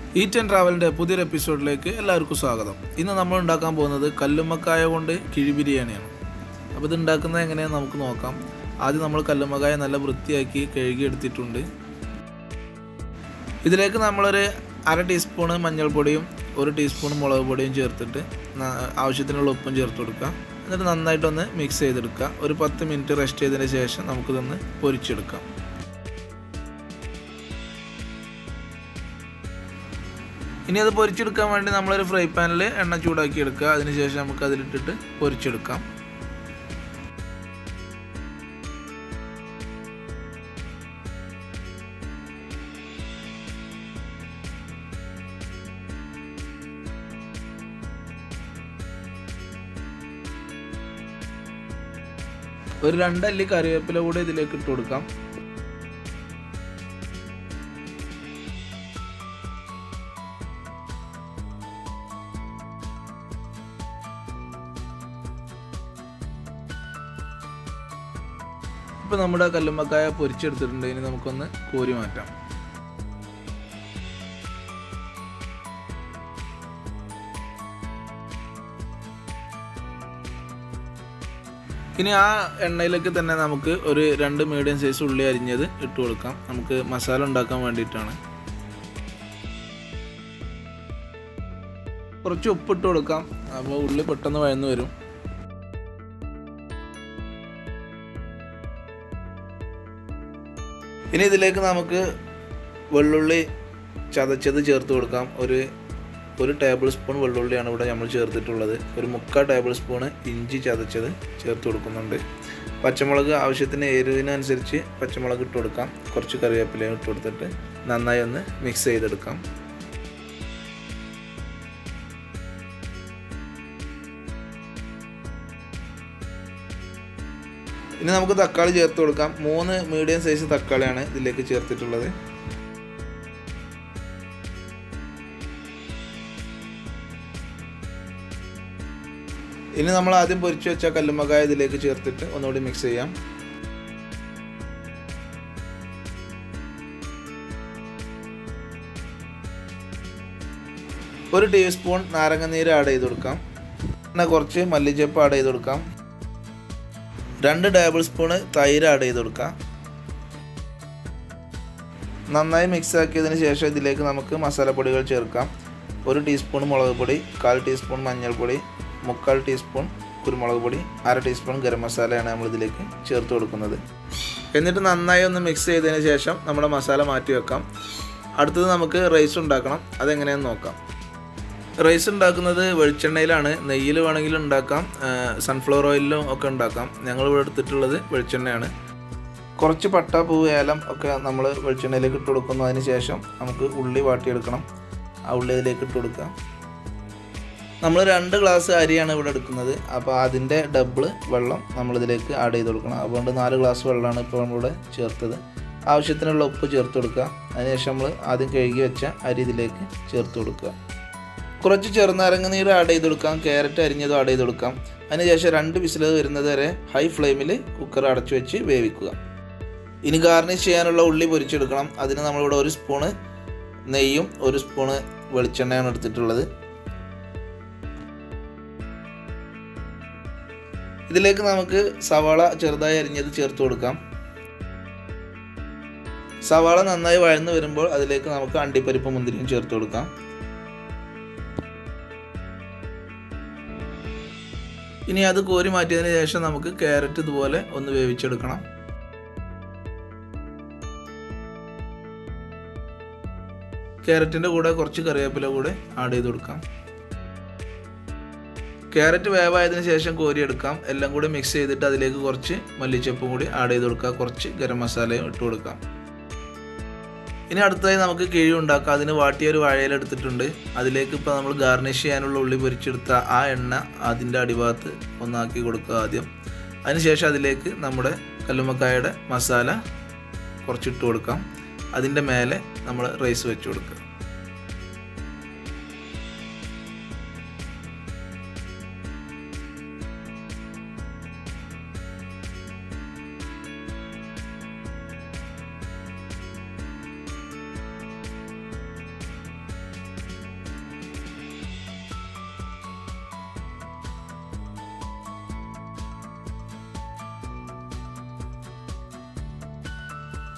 eat and ട്രാവലിൻ്റെ പുതിയൊരു എപ്പിസോഡിലേക്ക് എല്ലാവർക്കും സ്വാഗതം ഇന്ന് നമ്മൾ ഉണ്ടാക്കാൻ പോകുന്നത് കല്ലുമ്മക്കായ കൊണ്ട് കിഴി ബിരിയാണിയാണ് അപ്പോൾ ഇത് ഉണ്ടാക്കുന്നത് എങ്ങനെയാണെന്ന് നമുക്ക് നോക്കാം ആദ്യം നമ്മൾ കല്ലുമ്മക്കായ നല്ല വൃത്തിയാക്കി കഴുകി എടുത്തിട്ടുണ്ട് ഇതിലേക്ക് നമ്മളൊരു അര ടീസ്പൂണ് മഞ്ഞൾപ്പൊടിയും ഒരു ടീസ്പൂൺ മുളക് പൊടിയും ചേർത്തിട്ട് ന- ആവശ്യത്തിനുള്ള ഉപ്പും ചേർത്ത് കൊടുക്കുക എന്നിട്ട് നന്നായിട്ടൊന്ന് മിക്സ് ചെയ്തെടുക്കുക ഒരു പത്ത് മിനിറ്റ് റെസ്റ്റ് ചെയ്തതിന് ശേഷം നമുക്കിതൊന്ന് പൊരിച്ചെടുക്കാം ഇനി അത് പൊരിച്ചെടുക്കാൻ വേണ്ടി നമ്മളൊരു ഫ്രൈ പാനിൽ എണ്ണ ചൂടാക്കി എടുക്കുക അതിനുശേഷം നമുക്ക് അതിലിട്ടിട്ട് പൊരിച്ചെടുക്കാം ഒരു രണ്ടല്ലി കറിവേപ്പില കൂടെ ഇതിലേക്ക് ഇട്ട് കൊടുക്കാം ഇപ്പൊ നമ്മുടെ കല്ലുമ്മക്കായ പൊരിച്ചെടുത്തിട്ടുണ്ട് ഇനി നമുക്കൊന്ന് കോരി മാറ്റാം ഇനി ആ എണ്ണയിലേക്ക് തന്നെ നമുക്ക് ഒരു രണ്ട് മീഡിയം സൈസ് ഉള്ളി അരിഞ്ഞത് ഇട്ട് കൊടുക്കാം നമുക്ക് മസാല ഉണ്ടാക്കാൻ വേണ്ടിയിട്ടാണ് കുറച്ച് ഉപ്പിട്ട് കൊടുക്കാം അപ്പോൾ ഉള്ളി പെട്ടെന്ന് വഴന്നു വരും ഇനി ഇതിലേക്ക് നമുക്ക് വെള്ളുള്ളി ചതച്ചത് ചേർത്ത് കൊടുക്കാം ഒരു ഒരു ടേബിൾ സ്പൂൺ വെള്ളുള്ളിയാണ് ഇവിടെ നമ്മൾ ചേർത്തിട്ടുള്ളത് ഒരു മുക്കാൽ ടേബിൾ സ്പൂണ് ഇഞ്ചി ചതച്ചത് ചേർത്ത് കൊടുക്കുന്നുണ്ട് പച്ചമുളക് ആവശ്യത്തിന് എരിവിനനുസരിച്ച് പച്ചമുളക് ഇട്ട് കൊടുക്കാം കുറച്ച് കറിവേപ്പിലയും ഇട്ട് കൊടുത്തിട്ട് നന്നായി ഒന്ന് മിക്സ് ചെയ്തെടുക്കാം ഇനി നമുക്ക് തക്കാളി ചേർത്ത് കൊടുക്കാം മൂന്ന് മീഡിയം സൈസ് തക്കാളിയാണ് ഇതിലേക്ക് ചേർത്തിട്ടുള്ളത് ഇനി നമ്മൾ ആദ്യം പൊരിച്ചു വെച്ച കല്ലുമ്മക്കായ ഇതിലേക്ക് ചേർത്തിട്ട് ഒന്നുകൂടി മിക്സ് ചെയ്യാം ഒരു ടീസ്പൂൺ നാരങ്ങനീര് ആഡ് ചെയ്ത് കൊടുക്കാം പിന്നെ കുറച്ച് മല്ലിച്ചപ്പ് ആഡ് ചെയ്ത് കൊടുക്കാം രണ്ട് ടേബിൾ സ്പൂണ് തൈര് ആഡ് ചെയ്ത് കൊടുക്കാം നന്നായി മിക്സ് ആക്കിയതിന് ശേഷം ഇതിലേക്ക് നമുക്ക് മസാലപ്പൊടികൾ ചേർക്കാം ഒരു ടീസ്പൂൺ മുളക് പൊടി കാൽ ടീസ്പൂൺ മഞ്ഞൾപ്പൊടി മുക്കാൽ ടീസ്പൂൺ കുരുമുളക് പൊടി അര ടീസ്പൂൺ ഗരം മസാലയാണ് നമ്മൾ ഇതിലേക്ക് ചേർത്ത് കൊടുക്കുന്നത് എന്നിട്ട് നന്നായി ഒന്ന് മിക്സ് ചെയ്തതിന് ശേഷം നമ്മുടെ മസാല മാറ്റി വെക്കാം അടുത്തത് നമുക്ക് റൈസ് ഉണ്ടാക്കണം അതെങ്ങനെയെന്ന് നോക്കാം റൈസ് ഉണ്ടാക്കുന്നത് വെളിച്ചെണ്ണയിലാണ് നെയ്യിൽ വേണമെങ്കിൽ ഉണ്ടാക്കാം സൺഫ്ലവർ ഓയിലിലും ഒക്കെ ഉണ്ടാക്കാം ഞങ്ങൾ ഇവിടെ എടുത്തിട്ടുള്ളത് വെളിച്ചെണ്ണയാണ് കുറച്ച് പട്ട പൂവ് ഏലം ഒക്കെ നമ്മൾ വെളിച്ചെണ്ണയിലേക്ക് ഇട്ട് കൊടുക്കുന്നു അതിന് ശേഷം നമുക്ക് ഉള്ളി വാട്ടിയെടുക്കണം ആ ഉള്ളി ഇതിലേക്ക് ഇട്ട് കൊടുക്കുക നമ്മൾ രണ്ട് ഗ്ലാസ് അരിയാണ് ഇവിടെ എടുക്കുന്നത് അപ്പോൾ അതിൻ്റെ ഡബിൾ വെള്ളം നമ്മളിതിലേക്ക് ആഡ് ചെയ്ത് കൊടുക്കണം അതുകൊണ്ട് നാല് ഗ്ലാസ് വെള്ളമാണ് ഇപ്പോൾ നമ്മളിവിടെ ചേർത്തത് ആവശ്യത്തിനുള്ള ഉപ്പ് ചേർത്ത് കൊടുക്കുക അതിനുശേഷം നമ്മൾ ആദ്യം കഴുകി വെച്ച അരി ഇതിലേക്ക് ചേർത്ത് കൊടുക്കുക കുറച്ച് ചെറുനാരങ്ങ നീര് ആഡ് ചെയ്ത് കൊടുക്കാം ക്യാരറ്റ് അരിഞ്ഞതും ആഡ് ചെയ്ത് കൊടുക്കാം അതിനുശേഷം രണ്ട് വിസിൽ വരുന്നത് വരെ ഹൈ ഫ്ലെയിമിൽ കുക്കർ അടച്ചു വെച്ച് വേവിക്കുക ഇനി ഗാർണിഷ് ചെയ്യാനുള്ള ഉള്ളി പൊരിച്ചെടുക്കണം അതിന് നമ്മളിവിടെ ഒരു സ്പൂണ് നെയ്യും ഒരു സ്പൂണ് വെളിച്ചെണ്ണയാണ് എടുത്തിട്ടുള്ളത് ഇതിലേക്ക് നമുക്ക് സവാള ചെറുതായി അരിഞ്ഞത് ചേർത്ത് കൊടുക്കാം സവാള നന്നായി വഴന്നു വരുമ്പോൾ അതിലേക്ക് നമുക്ക് അണ്ടിപ്പരിപ്പ് മുന്തിരിയും ചേർത്ത് കൊടുക്കാം ഇനി അത് കോരി മാറ്റിയതിന് ശേഷം നമുക്ക് ക്യാരറ്റ് ഇതുപോലെ ഒന്ന് വേവിച്ചെടുക്കണം ക്യാരറ്റിൻ്റെ കൂടെ കുറച്ച് കറിവേപ്പില കൂടെ ആഡ് ചെയ്ത് കൊടുക്കാം ക്യാരറ്റ് വേവായതിനു ശേഷം കോരിയെടുക്കാം എല്ലാം കൂടി മിക്സ് ചെയ്തിട്ട് അതിലേക്ക് കുറച്ച് മല്ലിച്ചപ്പും കൂടി ആഡ് ചെയ്ത് കൊടുക്കുക കുറച്ച് ഗരം മസാലയും ഇട്ട് കൊടുക്കാം ഇനി അടുത്തതായി നമുക്ക് കിഴി ഉണ്ടാക്കാം അതിന് വാട്ടിയ ഒരു വാഴയില എടുത്തിട്ടുണ്ട് അതിലേക്ക് ഇപ്പോൾ നമ്മൾ ഗാർണിഷ് ചെയ്യാനുള്ള ഉള്ളി പൊരിച്ചെടുത്ത ആ എണ്ണ അതിൻ്റെ അടിഭാഗത്ത് ഒന്നാക്കി കൊടുക്കുക ആദ്യം അതിനുശേഷം അതിലേക്ക് നമ്മുടെ കല്ലുമ്മക്കായയുടെ മസാല കുറച്ചിട്ട് കൊടുക്കാം അതിൻ്റെ മേലെ നമ്മൾ റൈസ് വെച്ച് കൊടുക്കുക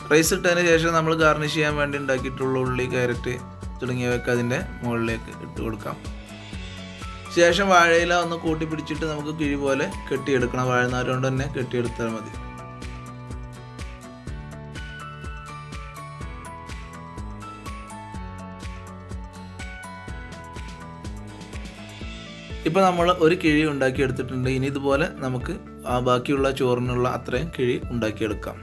റൈസ് ഇട്ടതിന് ശേഷം നമ്മൾ ഗാർണിഷ് ചെയ്യാൻ വേണ്ടി ഉണ്ടാക്കിയിട്ടുള്ള ഉള്ളി ക്യാരറ്റ് തുടങ്ങിയവയൊക്കെ അതിൻ്റെ മുകളിലേക്ക് ഇട്ട് കൊടുക്കാം ശേഷം വാഴയില ഒന്ന് കൂട്ടി പിടിച്ചിട്ട് നമുക്ക് കിഴി പോലെ കെട്ടിയെടുക്കണം വാഴനാര് കൊണ്ട് തന്നെ കെട്ടിയെടുത്താൽ മതി ഇപ്പോൾ നമ്മൾ ഒരു കിഴി ഉണ്ടാക്കിയെടുത്തിട്ടുണ്ട് ഇനി ഇതുപോലെ നമുക്ക് ആ ബാക്കിയുള്ള ചോറിനുള്ള അത്രയും കിഴി ഉണ്ടാക്കിയെടുക്കാം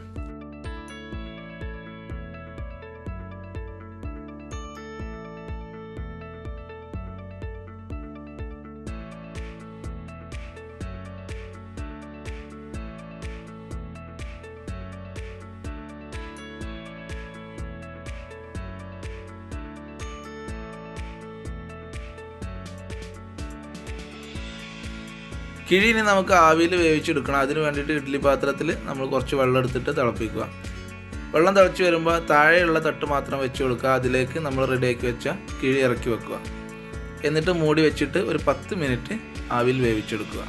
കിഴിനി നമുക്ക് ആവിയിൽ വേവിച്ചെടുക്കണം അതിന് വേണ്ടിയിട്ട് ഇഡ്ഡലി പാത്രത്തിൽ നമ്മൾ കുറച്ച് വെള്ളം എടുത്തിട്ട് തിളപ്പിക്കുക വെള്ളം തിളച്ച് വരുമ്പോൾ താഴെയുള്ള തട്ട് മാത്രം വെച്ച് കൊടുക്കുക അതിലേക്ക് നമ്മൾ റെഡിയാക്കി വെച്ച കിഴി ഇറക്കി വെക്കുക എന്നിട്ട് മൂടി വെച്ചിട്ട് ഒരു പത്ത് മിനിറ്റ് ആവിയിൽ വേവിച്ചെടുക്കുക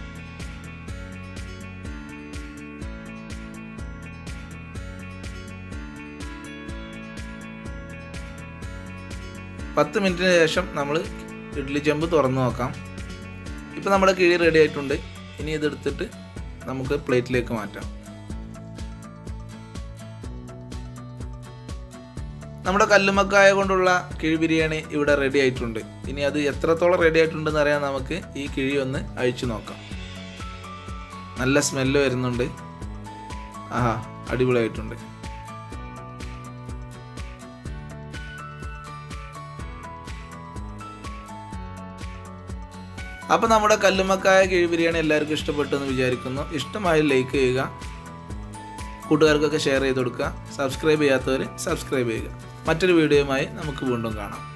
പത്ത് മിനിറ്റിന് ശേഷം നമ്മൾ ഇഡ്ഡലി ചെമ്പ് തുറന്നു നോക്കാം ഇപ്പോൾ നമ്മുടെ കിഴി റെഡി ആയിട്ടുണ്ട് ഇനി ഇതെടുത്തിട്ട് നമുക്ക് പ്ലേറ്റിലേക്ക് മാറ്റാം നമ്മുടെ കല്ലുമക്കായ കൊണ്ടുള്ള കിഴി ബിരിയാണി ഇവിടെ റെഡി ആയിട്ടുണ്ട് ഇനി അത് എത്രത്തോളം റെഡി ആയിട്ടുണ്ടെന്ന് അറിയാൻ നമുക്ക് ഈ കിഴി ഒന്ന് അഴിച്ചു നോക്കാം നല്ല സ്മെല്ല് വരുന്നുണ്ട് ആഹാ അടിപൊളിയായിട്ടുണ്ട് അപ്പോൾ നമ്മുടെ കല്ലുമക്കായ കിഴി ബിരിയാണി എല്ലാവർക്കും ഇഷ്ടപ്പെട്ടു എന്ന് വിചാരിക്കുന്നു ഇഷ്ടമായി ലൈക്ക് ചെയ്യുക കൂട്ടുകാർക്കൊക്കെ ഷെയർ ചെയ്ത് കൊടുക്കുക സബ്സ്ക്രൈബ് ചെയ്യാത്തവർ സബ്സ്ക്രൈബ് ചെയ്യുക മറ്റൊരു വീഡിയോയുമായി നമുക്ക് വീണ്ടും കാണാം